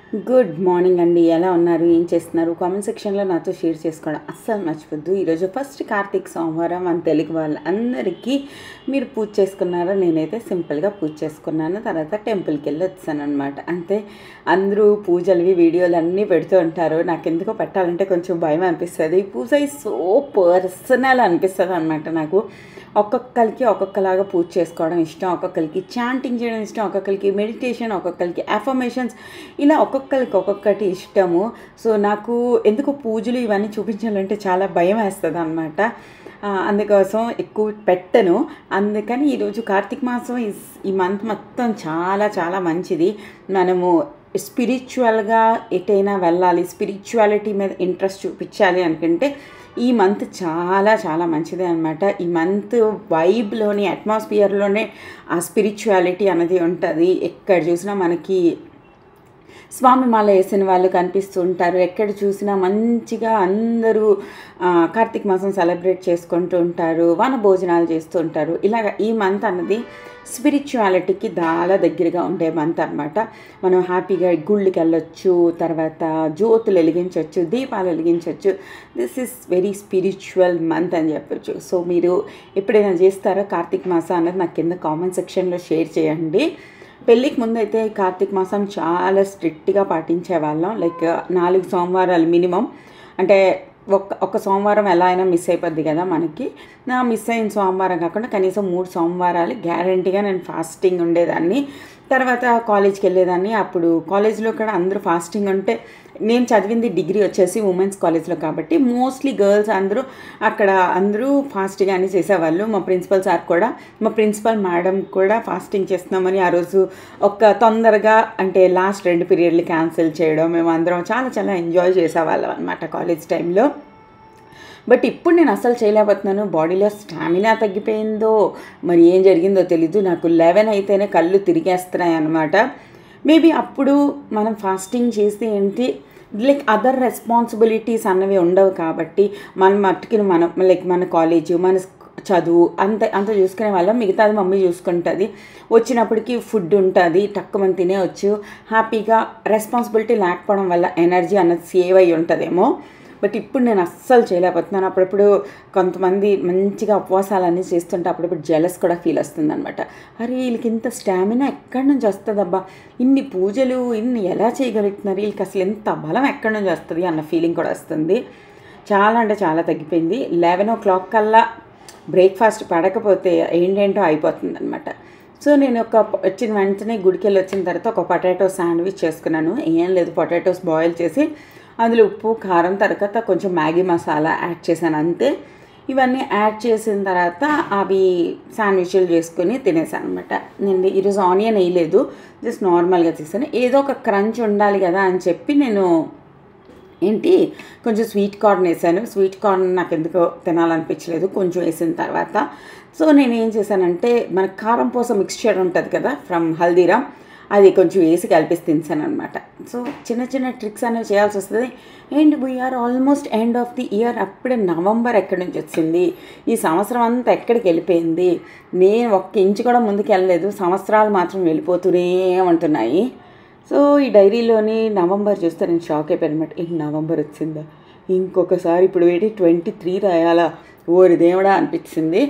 good morning అండి ఎలా ఉన్నారు ఏం చేస్తున్నారు కామెంట్ సెక్షన్లో నాతో షేర్ చేసుకోవడం అస్సలు మర్చిపోద్దు ఈరోజు ఫస్ట్ కార్తీక్ సోమవారం మన తెలుగు వాళ్ళందరికీ మీరు పూజ చేసుకున్నారో నేనైతే సింపుల్గా పూజ చేసుకున్నాను తర్వాత టెంపుల్కి వెళ్ళి వచ్చాను అనమాట అంతే అందరూ పూజలవి వీడియోలు అన్నీ పెడుతూ ఉంటారు నాకు ఎందుకో పెట్టాలంటే కొంచెం భయం అనిపిస్తుంది ఈ పూజ ఈ సో పర్సనల్ అనిపిస్తుంది అనమాట నాకు ఒక్కొక్కరికి ఒక్కొక్కలాగా పూజ చేసుకోవడం ఇష్టం ఒక్కొక్కరికి చాంటింగ్ చేయడం ఇష్టం ఒక్కొక్కరికి మెడిటేషన్ ఒక్కొక్కరికి అఫర్మేషన్స్ ఇలా ఒక్కొక్కరికి ఒక్కొక్కటి ఇష్టము సో నాకు ఎందుకు పూజలు ఇవన్నీ చూపించాలంటే చాలా భయం వేస్తుంది అనమాట అందుకోసం ఎక్కువ పెట్టను అందుకని ఈరోజు కార్తీక మాసం ఇస్- ఈ మంత్ మొత్తం చాలా చాలా మంచిది మనము స్పిరిచువల్గా ఎటైనా వెళ్ళాలి స్పిరిచువాలిటీ మీద ఇంట్రెస్ట్ చూపించాలి అనుకుంటే ఈ మంత్ చాలా చాలా మంచిదే అనమాట ఈ మంత్ వైబ్లోని అట్మాస్ఫియర్లోనే ఆ స్పిరిచువాలిటీ అనేది ఉంటుంది ఎక్కడ చూసినా మనకి స్వామి మాల వేసిన వాళ్ళు కనిపిస్తూ ఉంటారు ఎక్కడ చూసినా మంచిగా అందరూ ఆ, కార్తీక మాసం సెలబ్రేట్ చేసుకుంటూ ఉంటారు వన భోజనాలు చేస్తూ ఉంటారు ఇలాగ ఈ మంత్ అన్నది స్పిరిచువాలిటీకి చాలా దగ్గరగా ఉండే మంత్ అనమాట మనం హ్యాపీగా గుళ్ళకి వెళ్ళొచ్చు తర్వాత జ్యోతులు వెలిగించవచ్చు దీపాలు వెలిగించవచ్చు this is very spiritual month అని చెప్పొచ్చు సో మీరు ఎప్పుడైనా చేస్తారో కార్తీక మాసం అన్నది నాకు కింద కామెంట్ సెక్షన్లో షేర్ చేయండి పెళ్ళికి ముందైతే కార్తీక మాసం చాలా స్ట్రిక్ట్గా పాటించే వాళ్ళం లైక్ నాలుగు సోమవారాలు మినిమం అంటే ఒక్క ఒక సోమవారం ఎలా అయినా మిస్ అయిపోద్ది కదా మనకి నా మిస్ అయిన సోమవారం కాకుండా కనీసం మూడు సోమవారాలు గ్యారంటీగా నేను ఫాస్టింగ్ ఉండేదాన్ని తర్వాత కాలేజ్కి వెళ్ళేదాన్ని అప్పుడు కాలేజ్లో కూడా అందరూ ఫాస్టింగ్ ఉంటే నేను చదివింది డిగ్రీ వచ్చేసి ఉమెన్స్ కాలేజ్లో కాబట్టి మోస్ట్లీ గర్ల్స్ అందరూ అక్కడ అందరూ ఫాస్ట్గానే చేసేవాళ్ళు మా ప్రిన్సిపల్ సార్ కూడా మా ప్రిన్సిపల్ మేడం కూడా ఫాస్టింగ్ చేస్తున్నామని ఆ రోజు ఒక తొందరగా అంటే లాస్ట్ రెండు పీరియడ్లు క్యాన్సిల్ చేయడం మేము అందరం చాలా చాలా ఎంజాయ్ చేసేవాళ్ళం అనమాట కాలేజ్ టైంలో బట్ ఇప్పుడు నేను అసలు చేయలేకపోతున్నాను బాడీలో స్టామినా తగ్గిపోయిందో మరి ఏం జరిగిందో తెలీదు నాకు లెవెన్ అయితేనే కళ్ళు తిరిగేస్తున్నాయి అనమాట మేబీ అప్పుడు మనం ఫాస్టింగ్ చేసి ఏంటి లైక్ అదర్ రెస్పాన్సిబిలిటీస్ అన్నవి ఉండవు కాబట్టి మన మట్టుకి మనం లైక్ మన కాలేజ్ మన చదువు అంత అంత చూసుకునే వాళ్ళం మిగతాది మమ్మీ చూసుకుంటుంది వచ్చినప్పటికి ఫుడ్ ఉంటుంది తక్కువ తినేవచ్చు హ్యాపీగా రెస్పాన్సిబిలిటీ లేకపోవడం వల్ల ఎనర్జీ అన్నది సేవ్ అయ్యి ఉంటుందేమో బట్ ఇప్పుడు నేను అస్సలు చేయలేకపోతున్నాను అప్పుడప్పుడు కొంతమంది మంచిగా ఉపవాసాలన్నీ చేస్తుంటే అప్పుడప్పుడు జెలస్ కూడా ఫీల్ వస్తుంది అనమాట అరే వీళ్ళకి ఇంత స్టామినా ఎక్కడి నుంచి వస్తుందబ్బా ఇన్ని పూజలు ఇన్ని ఎలా చేయగలుగుతున్నారు వీళ్ళకి అసలు ఎంత బలం ఎక్కడి నుంచి వస్తుంది అన్న ఫీలింగ్ కూడా వస్తుంది చాలా అంటే చాలా తగ్గిపోయింది లెవెన్ ఓ క్లాక్ కల్లా బ్రేక్ఫాస్ట్ పడకపోతే ఏంటేంటో అయిపోతుంది అనమాట సో నేను ఒక వచ్చిన వెంటనే గుడికి వెళ్ళి వచ్చిన తర్వాత ఒక పొటాటో శాండ్విచ్ చేసుకున్నాను ఏం లేదు పొటాటోస్ బాయిల్ చేసి అందులో ఉప్పు కారం తర్వాత కొంచెం మ్యాగీ మసాలా యాడ్ చేశాను అంతే ఇవన్నీ యాడ్ చేసిన తర్వాత అవి శాండ్విచ్లు చేసుకొని తినేసాను అనమాట నేను ఈరోజు ఆనియన్ వేయలేదు జస్ట్ నార్మల్గా చేశాను ఏదో ఒక క్రంచ్ ఉండాలి కదా అని చెప్పి నేను ఏంటి కొంచెం స్వీట్ కార్న్ వేసాను స్వీట్ కార్న్ నాకు ఎందుకో తినాలనిపించలేదు కొంచెం వేసిన తర్వాత సో నేను ఏం చేశానంటే మన కారం పోస మిక్స్చర్ ఉంటుంది కదా ఫ్రమ్ హల్దీరామ్ అది కొంచెం వేసి కలిపేసి తినేసాను అనమాట సో చిన్న చిన్న ట్రిక్స్ అనేవి చేయాల్సి వస్తుంది and we are almost end of the year అప్పుడే నవంబర్ ఎక్కడి నుంచి వచ్చింది ఈ సంవత్సరం అంతా ఎక్కడికి వెళ్ళిపోయింది నేను ఒక్క ఇంచు కూడా ముందుకు వెళ్ళలేదు సంవత్సరాలు మాత్రం వెళ్ళిపోతూనే ఉంటున్నాయి సో ఈ డైరీలోని నవంబర్ చూస్తే నేను షాక్ అయిపోయాను అనమాట ఈ నవంబర్ వచ్చిందా ఇంకొకసారి ఇప్పుడు వేటి ట్వంటీ త్రీ రాయాలా ఓరి దేవుడా అనిపించింది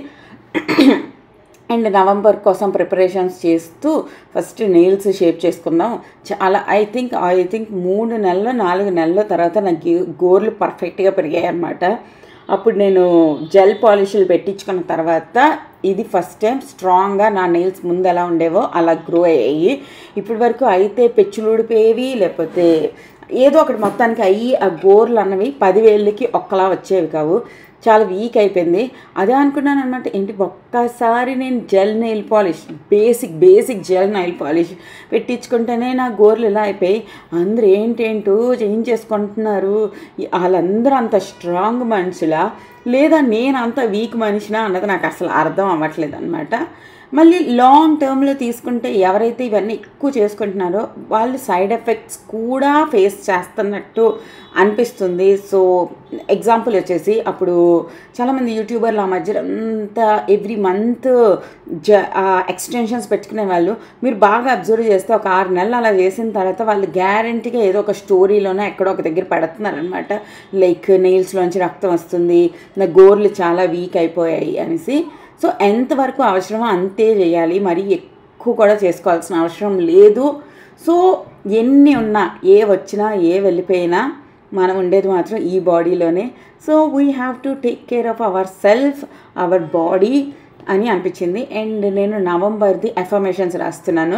అండ్ నవంబర్ కోసం ప్రిపరేషన్స్ చేస్తూ ఫస్ట్ నెయిల్స్ షేప్ చేసుకుందాం చాలా ఐ థింక్ ఐ థింక్ మూడు నెలలు నాలుగు నెలల తర్వాత నాకు గీ- గోర్లు పర్ఫెక్ట్గా పెరిగాయి అన్నమాట అప్పుడు నేను జెల్ పాలిష్లు పెట్టించుకున్న తర్వాత ఇది ఫస్ట్ టైం స్ట్రాంగ్గా నా నెయిల్స్ ముందు ఎలా ఉండేవో అలా గ్రో అయ్యాయి ఇప్పటి వరకు అయితే పెచ్చులు ఊడిపోయేవి లేకపోతే ఏదో ఒకటి మొత్తానికి అయ్యి ఆ గోర్లు అన్నవి పదివేళ్ళకి ఒక్కలా వచ్చేవి కావు చాలా వీక్ అయిపోయింది అదే అనుకున్నాను అనమాట ఏంటి ఒక్కసారి నేను gel nail polish basic basic gel nail polish పెట్టించుకుంటేనే నా గోర్లు ఇలా అయిపోయి అందరూ ఏంటేంటో చేంజ్ చేసుకుంటున్నారు ఈ- వాళ్ళందరూ అంత స్ట్రాంగ్ మనుషులా లేదా నేను అంత వీక్ మనిషినా అన్నది నాకు అసలు అర్థం అవ్వట్లేదు అనమాట మళ్ళీ లాంగ్ టర్మ్లో తీసుకుంటే ఎవరైతే ఇవన్నీ ఎక్కువ చేసుకుంటున్నారో వాళ్ళు సైడ్ ఎఫెక్ట్స్ కూడా ఫేస్ చేస్తున్నట్టు అనిపిస్తుంది సో ఎగ్జాంపుల్ వచ్చేసి అప్పుడు చాలామంది యూట్యూబర్లు ఆ మధ్య అంత ఎవ్రీ మంత్ జ ఎక్స్టెన్షన్స్ పెట్టుకునే వాళ్ళు మీరు బాగా అబ్జర్వ్ చేస్తే ఒక ఆరు నెలలు అలా చేసిన తర్వాత వాళ్ళు గ్యారంటీగా ఏదో ఒక స్టోరీలోనే ఎక్కడో ఒక దగ్గర పెడుతున్నారనమాట లైక్ నెయిల్స్లోంచి రక్తం వస్తుంది నా గోర్లు చాలా వీక్ అయిపోయాయి అనేసి సో ఎంతవరకు అవసరమో అంతే చేయాలి మరి ఎక్కువ కూడా చేసుకోవాల్సిన అవసరం లేదు సో ఎన్ని ఉన్నా ఏ వచ్చినా ఏ వెళ్ళిపోయినా మనం ఉండేది మాత్రం ఈ బాడీలోనే so we have to take care of our self our body అని అనిపించింది అండ్ నేను నవంబర్ది ఎఫర్మేషన్స్ రాస్తున్నాను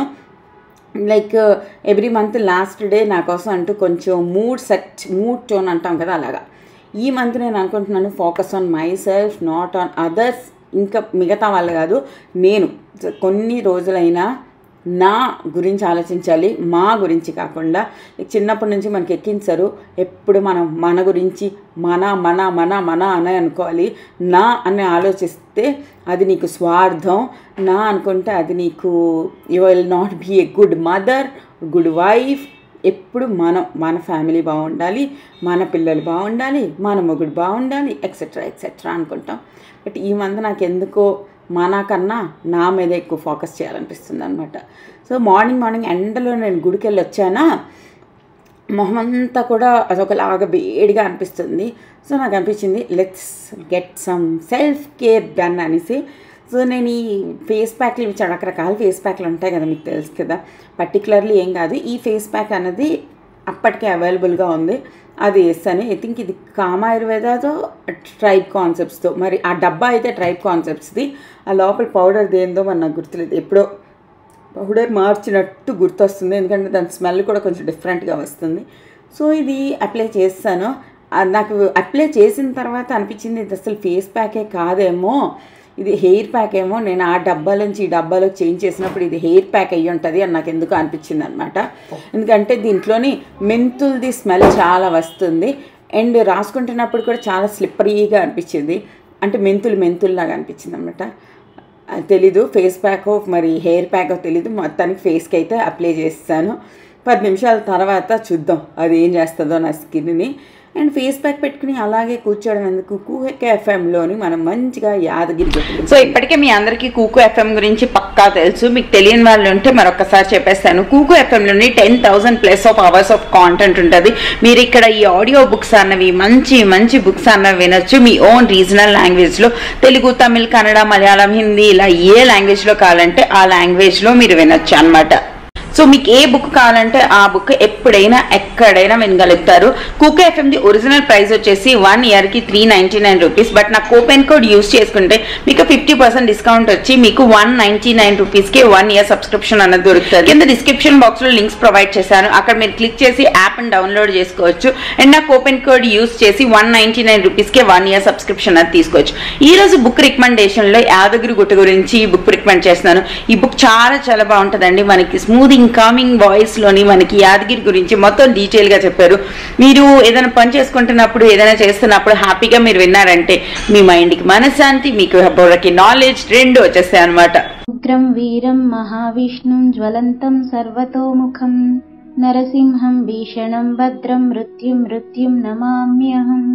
like every month last day నా కోసం అంటూ కొంచెం మూడ్ సెట్ మూడ్ టోన్ అంటాం కదా అలాగా ఈ మంత్ నేను అనుకుంటున్నాను focus on my self not on others ఇంకా మిగతా వాళ్ళు కాదు నేను కొన్ని రోజులైనా నా గురించి ఆలోచించాలి మా గురించి కాకుండా చిన్నప్పటి నుంచి మనకి ఎక్కించారు ఎప్పుడు మనం మన గురించి మన మన మన మన అని అనుకోవాలి నా అని ఆలోచిస్తే అది నీకు స్వార్థం నా అనుకుంటే అది నీకు you will not be a good mother good wife ఎప్పుడు మనం మన ఫ్యామిలీ బాగుండాలి మన పిల్లలు బాగుండాలి మన మొగుడు బాగుండాలి ఎక్సెట్రా ఎక్సెట్రా అనుకుంటాం బట్ ఈ మంత్ నాకు ఎందుకో మనకన్నా నా మీద ఎక్కువ ఫోకస్ చేయాలనిపిస్తుంది అనమాట సో మార్నింగ్ మార్నింగ్ ఎండలో నేను గుడికి వెళ్ళి వచ్చానా మొహం అంతా కూడా అదొకలాగా వేడిగా అనిపిస్తుంది సో నాకు అనిపించింది let's get some self care done అనేసి సో నేను ఈ ఫేస్ ప్యాక్లు ఇవి రకరకాల ఫేస్ ప్యాక్లు ఉంటాయి కదా మీకు తెలుసు కదా పర్టికులర్లీ ఏం కాదు ఈ ఫేస్ ప్యాక్ అనేది అప్పటికే అవైలబుల్గా ఉంది అది వేస్తాను ఐ థింక్ ఇది కామ ఆయుర్వేదాతో ట్రైబ్ కాన్సెప్ట్స్తో మరి ఆ డబ్బా అయితే ట్రైబ్ కాన్సెప్ట్స్ది ఆ లోపల పౌడర్ దేందో మరి నాకు గుర్తులేదు ఎప్పుడో పౌడర్ మార్చినట్టు గుర్తొస్తుంది ఎందుకంటే దాని స్మెల్ కూడా కొంచెం డిఫరెంట్గా వస్తుంది సో ఇది అప్లై చేస్తాను నాకు అప్లై చేసిన తర్వాత అనిపించింది ఇది అసలు ఫేస్ ప్యాకే కాదేమో ఇది హెయిర్ ప్యాక్ ఏమో నేను ఆ డబ్బాలోంచి ఈ డబ్బాలోకి చేంజ్ చేసినప్పుడు ఇది హెయిర్ ప్యాక్ అయ్యి ఉంటుంది అని నాకు ఎందుకు అనిపించింది అనమాట ఎందుకంటే దీంట్లోని మెంతులది స్మెల్ చాలా వస్తుంది అండ్ రాసుకుంటున్నప్పుడు కూడా చాలా స్లిప్పరీగా అనిపించింది అంటే మెంతులు మెంతుల్లాగా అనిపించింది అనమాట తెలీదు ఫేస్ ప్యాక్ మరి హెయిర్ ప్యాక్ తెలీదు మొత్తానికి ఫేస్కి అయితే అప్లై చేస్తాను పది నిమిషాల తర్వాత చూద్దాం అది ఏం చేస్తుందో నా స్కిన్ని అండ్ ఫేస్ ప్యాక్ పెట్టుకుని అలాగే కూర్చోవడం ఎందుకు కూహెక్ ఎఫ్ఎంలోని మనం మంచిగా యాదగిరి గుర్తు సో ఇప్పటికే మీ అందరికీ కూకు ఎఫ్ఎం గురించి పక్కా తెలుసు మీకు తెలియని వాళ్ళు ఉంటే మరొకసారి చెప్పేస్తాను కూకు ఎఫ్ఎంలోని ten thousand plus of hours of content ఉంటుంది మీరు ఇక్కడ ఈ ఆడియో బుక్స్ అన్నవి మంచి మంచి బుక్స్ అన్నవి వినొచ్చు మీ ఓన్ రీజనల్ లాంగ్వేజ్లో తెలుగు తమిళ్ కన్నడ మలయాళం హిందీ ఇలా ఏ లాంగ్వేజ్లో కావాలంటే ఆ లాంగ్వేజ్లో మీరు వినొచ్చు అనమాట సో మీకు ఏ బుక్ కావాలంటే ఆ బుక్ ఎప్పుడైనా ఎక్కడైనా వినగలుగుతారు కుక్ ఎఫ్ఎంది ఒరిజినల్ ప్రైస్ వచ్చేసి వన్ ఇయర్కి three ninety nine rupees but నా కూపెన్ కోడ్ యూస్ చేసుకుంటే మీకు ఫిఫ్టీ పర్సెంట్ డిస్కౌంట్ వచ్చి మీకు వన్ నైంటీ నైన్ రూపీస్కి వన్ ఇయర్ సబ్స్క్రిప్షన్ అన్నది దొరుకుతుంది కింద డిస్క్రిప్షన్ బాక్స్లో లింక్స్ ప్రొవైడ్ చేశాను అక్కడ మీరు క్లిక్ చేసి యాప్ని డౌన్లోడ్ చేసుకోవచ్చు అండ్ నా కూపెన్ కోడ్ యూస్ చేసి వన్ నైంటీ నైన్ రూపీస్కి వన్ ఇయర్ సబ్స్క్రిప్షన్ అది తీసుకోవచ్చు ఈ రోజు బుక్ రికమెండేషన్లో యాదగిరి గుట్ట గురించి ఈ బుక్ రికమెండ్ చేస్తున్నాను ఈ బుక్ చాలా చాలా బాగుంటుందండి మనకి స్మూదింగ్ కమింగ్ వాయిస్ లోని మనకి యాదగిరి గురించి మొత్తం డీటెయిల్ గా చెప్పారు మీరు ఏదైనా పని చేసుకుంటున్నప్పుడు ఏదైనా చేస్తున్నప్పుడు హ్యాపీగా మీరు విన్నారంటే మీ మైండ్ కి మనశ్శాంతి మీకు బుర్రకి నాలెడ్జ్ రెండు వచ్చేస్తాయి అనమాట ఉగ్రం వీరం మహావిష్ణుం జ్వలంతం సర్వతోముఖం నరసింహం భీషణం భద్రం మృత్యుం మృత్యుం నమామ్యహం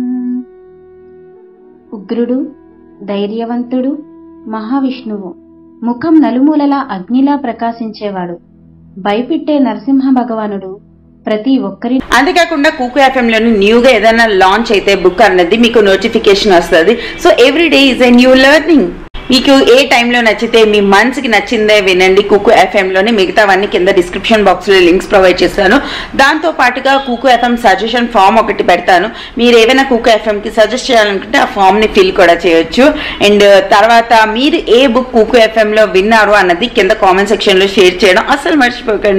ఉగ్రుడు ధైర్యవంతుడు మహావిష్ణువు ముఖం నలుమూలలా అగ్నిలా ప్రకాశించేవాడు భయపెట్టే నరసింహ భగవానుడు ప్రతి ఒక్కరి అంతేకాకుండా కూకు ఎఫ్ఎంలోని న్యూగా ఏదైనా లాంచ్ అయితే బుక్ అన్నది మీకు నోటిఫికేషన్ వస్తుంది so every day is a new learning మీకు ఏ టైంలో నచ్చితే మీ మనసుకి నచ్చిందే వినండి కుకు ఎఫ్ఎంలోని మిగతావన్నీ కింద డిస్క్రిప్షన్ బాక్స్లో లింక్స్ ప్రొవైడ్ చేస్తాను దాంతో పాటుగా కుకు ఎఫ్ఎం సజెషన్ ఫామ్ ఒకటి పెడతాను మీరు ఏదైనా కుకు ఎఫ్ఎంకి సజెస్ట్ చేయాలనుకుంటే ఆ ఫామ్ని ఫిల్ కూడా చేయొచ్చు అండ్ తర్వాత మీరు ఏ బుక్ కుకు ఎఫ్ఎంలో విన్నారు అన్నది కింద కామెంట్ సెక్షన్లో షేర్ చేయడం అసలు మర్చిపోకండి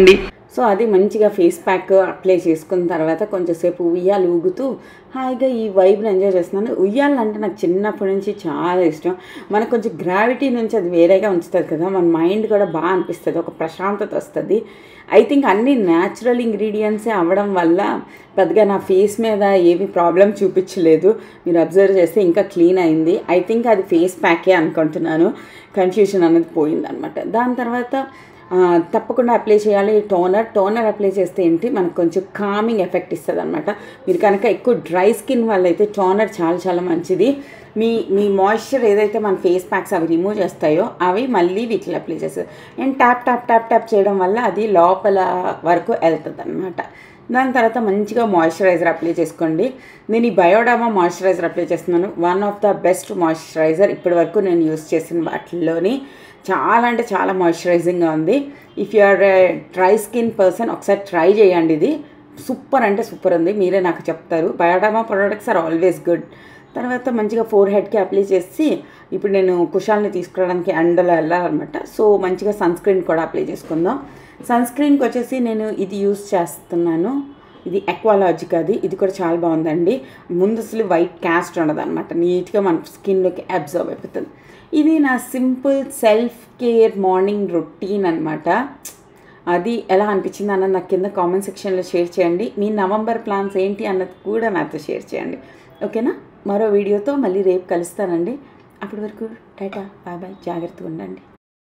సో అది మంచిగా ఫేస్ ప్యాక్ అప్లై చేసుకున్న తర్వాత కొంచెంసేపు ఉయ్యాలు ఊగుతూ హాయిగా ఈ వైబ్ని ఎంజాయ్ చేస్తున్నాను ఉయ్యాలు అంటే నాకు చిన్నప్పటి నుంచి చాలా ఇష్టం మనకు కొంచెం గ్రావిటీ నుంచి అది వేరేగా ఉంచుతుంది కదా మన మైండ్ కూడా బాగా అనిపిస్తుంది ఒక ప్రశాంతత వస్తుంది ఐ థింక్ అన్ని న్యాచురల్ ఇంగ్రీడియంట్సే అవ్వడం వల్ల పెద్దగా నా ఫేస్ మీద ఏమి ప్రాబ్లం చూపించలేదు మీరు అబ్జర్వ్ చేస్తే ఇంకా క్లీన్ అయింది ఐ థింక్ అది ఫేస్ ప్యాకే అనుకుంటున్నాను కన్ఫ్యూషన్ అనేది పోయిందనమాట దాని తర్వాత ఆ, తప్పకుండా అప్లై చేయాలి టోనర్ టోనర్ అప్లై చేస్తే ఏంటి మనకు కొంచెం కామింగ్ ఎఫెక్ట్ ఇస్తుంది అనమాట మీరు కనుక ఎక్కువ డ్రై స్కిన్ వల్ల అయితే టోనర్ చాలా చాలా మంచిది మీ మీ మాయిశ్చర్ ఏదైతే మన ఫేస్ ప్యాక్స్ అవి రిమూవ్ చేస్తాయో అవి మళ్ళీ వీటిలో అప్లై చేస్తారు and tap tap tap tap చేయడం వల్ల అది లోపల వరకు వెళ్తుంది అనమాట దాని తర్వాత మంచిగా మాయిశ్చరైజర్ అప్లై చేసుకోండి నేను ఈ బయోడామా మాయిశ్చరైజర్ అప్లై చేస్తున్నాను one of the best moisturiser ఇప్పటి వరకు నేను యూస్ చేసిన వాటిల్లోని చాలా అంటే చాలా మాయిశ్చరైజింగ్గా ఉంది if you are dry skin person ఒకసారి ట్రై చేయండి ఇది సూపర్ అంటే సూపర్ ఉంది మీరే నాకు చెప్తారు Bioderma products are always good తర్వాత మంచిగా ఫోర్ హెడ్కి అప్లై చేసి ఇప్పుడు నేను కుషాల్ని తీసుకురావడానికి ఎండలో వెళ్ళాలన్నమాట సో మంచిగా సన్ స్క్రీన్ కూడా అప్లై చేసుకుందాం సన్ స్క్రీన్కి వచ్చేసి నేను ఇది యూస్ చేస్తున్నాను ఇది ఎక్వాలాజిక్ అది ఇది కూడా చాలా బాగుందండి ముందు అసలు వైట్ క్యాస్ట్ ఉండదు అనమాట నీట్గా మన స్కిన్లోకి అబ్జర్వ్ అయిపోతుంది ఇది నా simple self care morning routine అనమాట అది ఎలా అనిపించింది అన్నది నాకు కింద కామెంట్ సెక్షన్లో షేర్ చేయండి మీ నవంబర్ ప్లాన్స్ ఏంటి అన్నది కూడా నాతో షేర్ చేయండి ఓకేనా మరో వీడియోతో మళ్ళీ రేపు కలుస్తానండి అప్పటి వరకు టాటా బాయ్ బాయ్ జాగ్రత్తగా ఉండండి